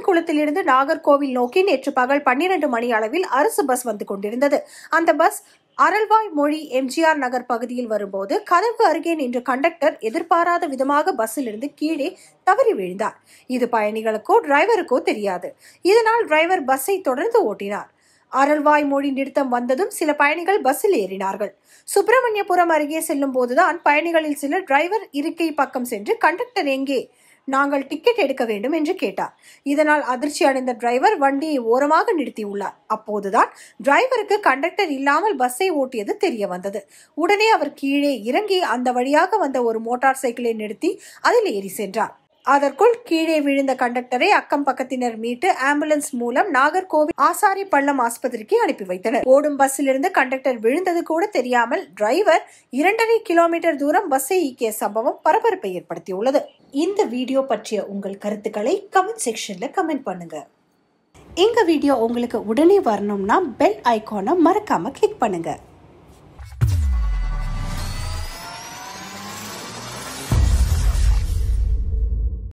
குளத்திலிருந்து நாகர்கோவில் நோக்கி நேற்று பகல் பன்னிரண்டு மணி அளவில் அரசு பஸ் வந்து கொண்டிருந்தது அந்த பஸ் அரல்வாய் மொழி எம்ஜிஆர் நகர் பகுதியில் வரும்போது கதவு அருகே நின்ற கண்டக்டர் எதிர்பாராத விதமாக பஸ்ஸிலிருந்து கீழே தவறி விழுந்தார் இது பயணிகளுக்கோ டிரைவருக்கோ தெரியாது இதனால் டிரைவர் பஸ்ஸை தொடர்ந்து ஓட்டினார் அரல்வாய் மொழி நிறுத்தம் வந்ததும் சில பயணிகள் பஸ்ஸில் ஏறினார்கள் சுப்பிரமணியபுரம் அருகே செல்லும் போதுதான் பயணிகளில் சிலர் டிரைவர் இருக்கை பக்கம் சென்று கண்டக்டர் எங்கே நாங்கள் டிக்கெட் எடுக்க வேண்டும் என்று கேட்டார் இதனால் அதிர்ச்சி அடைந்த டிரைவர் வண்டியை ஓரமாக நிறுத்தியுள்ளார் அப்போதுதான் டிரைவருக்கு கண்டக்டர் இல்லாமல் பஸ்ஸை ஓட்டியது தெரிய வந்தது உடனே அவர் கீழே இறங்கி அந்த வழியாக வந்த ஒரு மோட்டார் சைக்கிளை நிறுத்தி அதில் ஏறி சென்றார் அதற்குள் கீழே விழுந்த கண்டக்டரை அக்கம் பக்கத்தினர் மீட்டு ஆம்புலன்ஸ் மூலம் நாகர்கோவில் ஆசாரி பள்ளம் ஆஸ்பத்திரிக்கு அனுப்பி வைத்தனர் ஓடும் பஸ்ஸிலிருந்து கண்டக்டர் விழுந்தது கூட தெரியாமல் டிரைவர் இரண்டரை கிலோமீட்டர் தூரம் பஸ்ஸை ஈக்கிய சம்பவம் பரபரப்பை ஏற்படுத்தியுள்ளது இந்த வீடியோ பற்றிய உங்கள் கருத்துக்களை கமெண்ட் செக்ஷன்ல கமெண்ட் பண்ணுங்க எங்க வீடியோ உங்களுக்கு உடனே வரணும்னா பெல் ஐகானை மறக்காம கிளிக் பண்ணுங்க